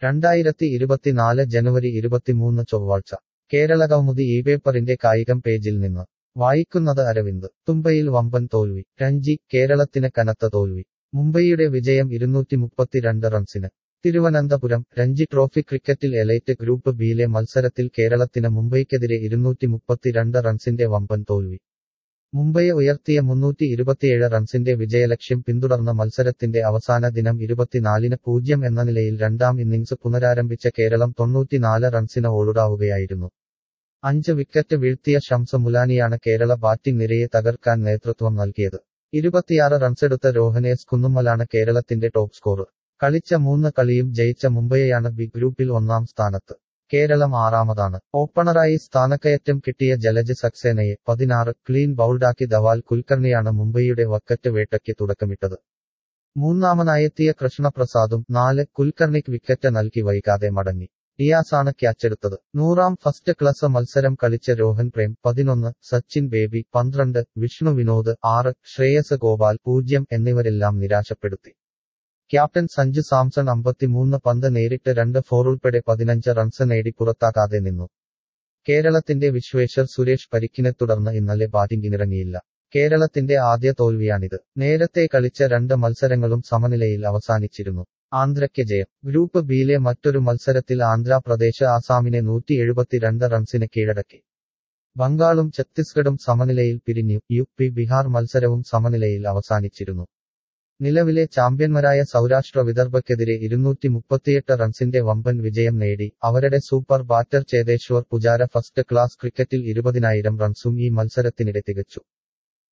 രണ്ടായിരത്തി ഇരുപത്തിനാല് ജനുവരി ഇരുപത്തിമൂന്ന് ചൊവ്വാഴ്ച കേരളകൗമുദി ഈ പേപ്പറിന്റെ കായികം പേജിൽ നിന്ന് വായിക്കുന്നത് അരവിന്ദ് തുമ്പയിൽ വമ്പൻ തോൽവി രഞ്ജി കേരളത്തിന് കനത്ത തോൽവി മുംബൈയുടെ വിജയം ഇരുന്നൂറ്റി മുപ്പത്തിരണ്ട് റൺസിന് തിരുവനന്തപുരം രഞ്ജി ട്രോഫി ക്രിക്കറ്റിൽ എലൈറ്റ് ഗ്രൂപ്പ് ബിയിലെ മത്സരത്തിൽ കേരളത്തിന് മുംബൈക്കെതിരെ ഇരുന്നൂറ്റി മുപ്പത്തിരണ്ട് റൺസിന്റെ വമ്പൻ തോൽവി മുംബൈയെ ഉയർത്തിയ മുന്നൂറ്റി ഇരുപത്തിയേഴ് റൺസിന്റെ വിജയലക്ഷ്യം പിന്തുടർന്ന മത്സരത്തിന്റെ അവസാന ദിനം ഇരുപത്തിനാലിന് പൂജ്യം എന്ന നിലയിൽ രണ്ടാം ഇന്നിംഗ്സ് പുനരാരംഭിച്ച കേരളം തൊണ്ണൂറ്റിനാല് റൺസിന് ഓടുടാവുകയായിരുന്നു അഞ്ച് വിക്കറ്റ് വീഴ്ത്തിയ ഷംസ് മുലാനിയാണ് കേരള ബാറ്റിംഗ് നിരയെ തകർക്കാൻ നേതൃത്വം നൽകിയത് ഇരുപത്തിയാറ് റൺസെടുത്ത രോഹനേസ് കുന്നുമ്മലാണ് കേരളത്തിന്റെ ടോപ്പ് സ്കോറർ കളിച്ച മൂന്ന് കളിയും ജയിച്ച മുംബൈയാണ് ബി ഗ്രൂപ്പിൽ ഒന്നാം സ്ഥാനത്ത് കേരളം ആറാമതാണ് ഓപ്പണറായി സ്ഥാനക്കയറ്റം കിട്ടിയ ജലജ് സക്സേനയെ പതിനാറ് ക്ലീൻ ബൗൾഡാക്കി ധവാൽ കുൽക്കർണിയാണ് മുംബൈയുടെ വക്കറ്റ് വേട്ടയ്ക്ക് തുടക്കമിട്ടത് മൂന്നാമനായെത്തിയ കൃഷ്ണപ്രസാദും നാല് കുൽക്കർണിക്ക് വിക്കറ്റ് നൽകി വൈകാതെ മടങ്ങി ഡിയാസാണ് ക്യാച്ചെടുത്തത് നൂറാം ഫസ്റ്റ് ക്ലാസ് മത്സരം കളിച്ച രോഹൻ പ്രേം പതിനൊന്ന് സച്ചിൻ ബേബി പന്ത്രണ്ട് വിഷ്ണു വിനോദ് ആറ് ശ്രേയസ് ഗോപാൽ പൂജ്യം എന്നിവരെല്ലാം നിരാശപ്പെടുത്തി ക്യാപ്റ്റൻ സഞ്ജു സാംസൺ അമ്പത്തിമൂന്ന് പന്ത് നേരിട്ട് രണ്ട് ഫോർ ഉൾപ്പെടെ പതിനഞ്ച് റൺസ് നേടി പുറത്താക്കാതെ നിന്നു കേരളത്തിന്റെ വിശ്വേശ്വർ സുരേഷ് പരിക്കിനെ തുടർന്ന് ഇന്നലെ ബാറ്റിംഗിനിറങ്ങിയില്ല കേരളത്തിന്റെ ആദ്യ തോൽവിയാണിത് നേരത്തെ കളിച്ച രണ്ട് മത്സരങ്ങളും സമനിലയിൽ അവസാനിച്ചിരുന്നു ആന്ധ്രയ്ക്ക് ജയം ഗ്രൂപ്പ് ബിയിലെ മറ്റൊരു മത്സരത്തിൽ ആന്ധ്രാപ്രദേശ് ആസാമിനെ നൂറ്റി എഴുപത്തിരണ്ട് റൺസിന് കീഴടക്കി ബംഗാളും ഛത്തീസ്ഗഡും സമനിലയിൽ പിരിഞ്ഞു യു പി ബിഹാർ മത്സരവും സമനിലയിൽ അവസാനിച്ചിരുന്നു നിലവിലെ ചാമ്പ്യന്മാരായ സൗരാഷ്ട്ര വിദർഭയ്ക്കെതിരെ ഇരുന്നൂറ്റി മുപ്പത്തിയെട്ട് റൺസിന്റെ വമ്പൻ വിജയം നേടി അവരുടെ super batter Cheteshwar Pujara first class ക്രിക്കറ്റിൽ ഇരുപതിനായിരം റൺസും ഈ മത്സരത്തിനിടെ തികച്ചു